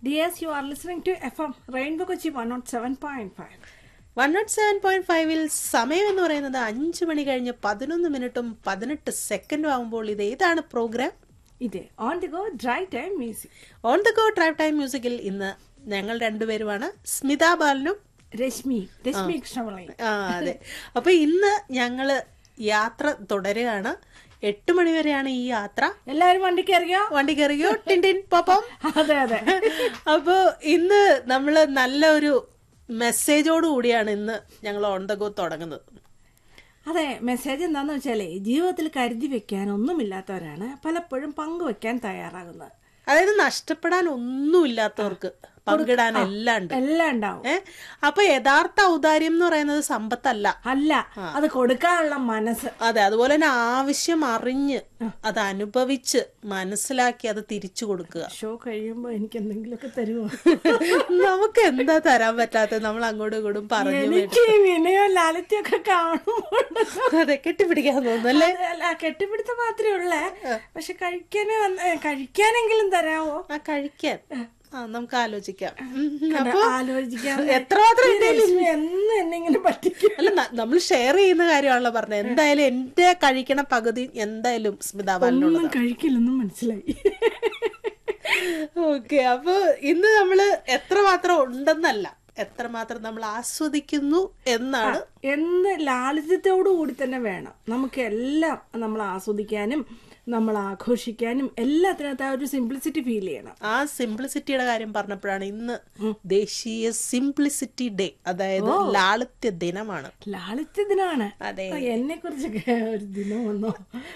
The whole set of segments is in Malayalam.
Dears, you are listening to FM Rainbow Kochi 107.5. One naught seven point ഫൈവിൽ സമയം എന്ന് പറയുന്നത് അഞ്ച് മണി കഴിഞ്ഞ് പതിനൊന്ന് മിനിറ്റും പതിനെട്ട് സെക്കൻഡും ആകുമ്പോൾ ഇത് ഏതാണ് പ്രോഗ്രാം ഇത് on the go drive time music on the go drive time മ്യൂസിക്കിൽ ഇന്ന് ഞങ്ങൾ രണ്ടുപേരുമാണ് സ്മിത ബാലനും രശ്മി രശ്മി കൃഷ്ണപിള്ളി ആ അതെ അപ്പൊ ഇന്ന് ഞങ്ങള് യാത്ര തുടരുകയാണ് എട്ട് മണി വരെയാണ് ഈ യാത്ര എല്ലാവരും വണ്ടി കയറിയോ വണ്ടി കയറിയോ ടിൻ ടിൻ പോപ്പം അതെ അതെ അപ്പോ ഇന്ന് നമ്മള് നല്ലൊരു മെസ്സേജോട് കൂടിയാണ് ഇന്ന് ഞങ്ങൾ ഓൺ ദ ഗോ തുടങ്ങുന്നത് അതെ മെസ്സേജ് എന്താന്ന് വെച്ചാലേ ജീവിതത്തിൽ കരുതി വെക്കാൻ ഒന്നുമില്ലാത്തവരാണ് പലപ്പോഴും പങ്കുവെക്കാൻ തയ്യാറാകുന്നത് അതായത് നഷ്ടപ്പെടാൻ ഒന്നുമില്ലാത്തവർക്ക് പങ്കിടാൻ എല്ലാം ഉണ്ട് എല്ലാം ഉണ്ടാവും ഏ അപ്പൊ യഥാർത്ഥ ഔദാര്യം എന്ന് പറയുന്നത് സമ്പത്തല്ല അല്ല അത് കൊടുക്കാനുള്ള മനസ്സ് അതെ അതുപോലെ തന്നെ ആവശ്യം അറിഞ്ഞ് അത് അനുഭവിച്ച് മനസ്സിലാക്കി അത് തിരിച്ചു കൊടുക്കുക ഷോ കഴിയുമ്പോ എനിക്ക് എന്തെങ്കിലുമൊക്കെ തരുമോ നമുക്ക് എന്താ തരാൻ പറ്റാത്തത് നമ്മൾ അങ്ങോട്ടും ഇങ്ങോട്ടും പറഞ്ഞു എനിക്ക് ഈ വിനയോ ലാലിത്യമൊക്കെ കാണുമ്പോൾ അതെ കെട്ടിപ്പിടിക്കാൻ തോന്നുന്നല്ലേ അല്ല കെട്ടിപ്പിടുത്ത മാത്രമേ ഉള്ളേ പക്ഷെ കഴിക്കാനേ വന്ന- കഴിക്കാനെങ്കിലും തരാവോ ആ കഴിക്കാൻ ആ നമുക്ക് ആലോചിക്കാം ഉം, കണ്ടോ? അപ്പൊ ആലോചിക്കാൻ എത്രമാത്രം ഈ രശ്മി എന്ന് എന്നെ ഇങ്ങനെ പറ്റിക്കും അല്ല നമ്മൾ ഷെയർ ചെയ്യുന്ന കാര്യമാണല്ലോ പറഞ്ഞത് എന്തായാലും എന്റെ കഴിക്കണ പകുതി എന്തായാലും സ്മിത ബാലനുള്ളത് ഒന്നും കഴിക്കില്ലെന്നും മനസ്സിലായി ഓക്കെ അപ്പൊ ഇന്ന് നമ്മള് എത്രമാത്രം ഉണ്ടെന്നല്ല എത്രമാത്രം നമ്മൾ ആസ്വദിക്കുന്നു എന്നാണ് എന്ത് ലാളിത്യത്തോടു കൂടി തന്നെ വേണം നമുക്ക് എല്ലാം നമ്മൾ ആസ്വദിക്കാനും നമ്മൾ ആഘോഷിക്കാനും എല്ലാത്തിനകത്ത് ആ ഒരു സിംപ്ലിസിറ്റി ഫീൽ ചെയ്യണം ആ സിംപ്ലിസിറ്റിയുടെ കാര്യം പറഞ്ഞപ്പോഴാണ് ഇന്ന് ദേശീയ സിംപ്ലിസിറ്റി ഡേ അതായത് ലാളിത്യ ദിനമാണ് ലാളിത്യ ദിനമാണ് അതെ. എന്നെ കുറിച്ചൊക്കെ ഒരു ദിനം വന്നോ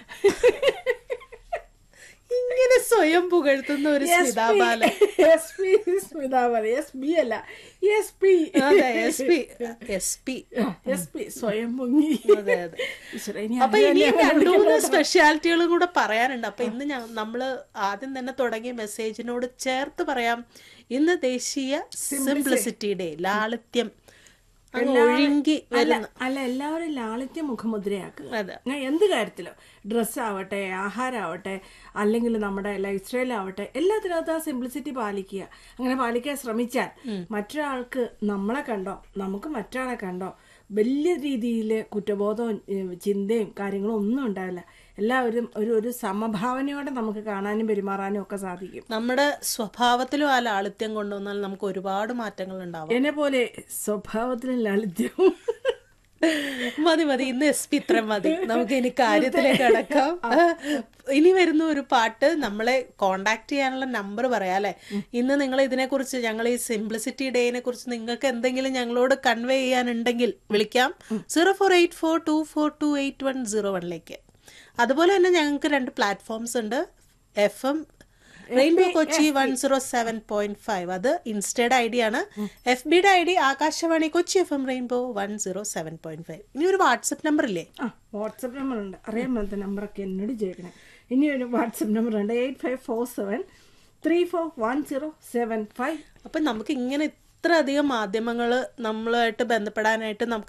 ഇങ്ങനെ സ്വയം പുകഴ്ത്തുന്ന ഒരു Smitha Balan S P Smitha Balan S B അല്ല എസ് പി അതെ S P S P S P സ്വയം പൊങ്ങി അതെ അതെ ഈശ്വരാ, ഇനി അപ്പൊ അത് ഇനിയും തന്നെയാണ് രണ്ടു മൂന്ന് സ്പെഷ്യാലിറ്റികളും കൂടെ പറയാനുണ്ട് അപ്പൊ ഇന്ന് ഞ- നമ്മള് ആദ്യം തന്നെ തുടങ്ങിയ മെസ്സേജിനോട് ചേർത്ത് പറയാം ഇന്ന് ദേശീയ സിംപ്ലിസിറ്റി ഡേ ലാളിത്യം അങ്ങ് ഒഴുകി അല്ല വരുന്ന അല്ല എല്ലാവരും ലാളിത്യ മുഖമുദ്രയാക്കുക അതെ ഞാൻ എന്ത് കാര്യത്തിലോ ഡ്രസ്സ് ആവട്ടെ ആഹാരമാവട്ടെ അല്ലെങ്കിൽ നമ്മുടെ ലൈഫ് സ്റ്റൈൽ ആവട്ടെ എല്ലാത്തിനകത്ത് ആ സിംപ്ലിസിറ്റി പാലിക്കുക അങ്ങനെ പാലിക്കാൻ ശ്രമിച്ചാൽ മറ്റൊരാൾക്ക് നമ്മളെ കണ്ടോ നമുക്ക് മറ്റൊരാളെ കണ്ടോ വലിയ രീതിയിൽ കുറ്റബോധവും ഏഹ്, ചിന്തയും കാര്യങ്ങളും ഒന്നും ഉണ്ടാവില്ല എല്ലാവരും ഒരു ഒരു സമഭാവനയോടെ നമുക്ക് കാണാനും പെരുമാറാനും ഒക്കെ സാധിക്കും നമ്മുടെ സ്വഭാവത്തിലും ആ ലാളിത്യം കൊണ്ടുവന്നാൽ നമുക്ക് ഒരുപാട് മാറ്റങ്ങൾ ഉണ്ടാവും എന്നെ പോലെ സ്വഭാവത്തിലും ലാളിത്യവും മതി മതി ഇന്ന് എസ് പി ഇത്രയും മതി നമുക്ക് ഇനി കാര്യത്തിലേക്ക് കടക്കാം ഇനി വരുന്ന ഒരു പാട്ട് നമ്മളെ കോണ്ടാക്ട് ചെയ്യാനുള്ള നമ്പർ പറയാം അല്ലെ ഇന്ന് നിങ്ങൾ ഇതിനെക്കുറിച്ച് ഞങ്ങൾ ഈ സിംപ്ലിസിറ്റി ഡേനെ കുറിച്ച് നിങ്ങൾക്ക് എന്തെങ്കിലും ഞങ്ങളോട് കൺവേ ചെയ്യാനുണ്ടെങ്കിൽ വിളിക്കാം zero four eight four two four two eight one zero വണ്ണിലേക്ക് അതുപോലെ തന്നെ ഞങ്ങൾക്ക് രണ്ട് പ്ലാറ്റ്ഫോംസ് ഉണ്ട് F M rainbow Kochi one zero seven point five അത് ഇൻസ്റ്റയുടെ ഐ ഡി ആണ് എഫ് ബിയുടെ I D Akashvani Kochi F M rainbow one zero seven point five ഇനി ഒരു വാട്സപ്പ് നമ്പർ ഇല്ലേ ആ വാട്സപ്പ് നമ്പർ ഉണ്ട് അറിയാൻ മേലത്തെ നമ്പറൊക്കെ എന്നോട് ചോദിക്കണേ ഇനി ഒരു വാട്സപ്പ് നമ്പർ ഉണ്ട് eight five four seven three four one zero seven five അപ്പൊ നമുക്ക് ഇങ്ങനെ ഇത്ര അധികം മാധ്യമങ്ങൾ നമ്മളുമായിട്ട് ബന്ധപ്പെടാനായിട്ട് നമുക്ക്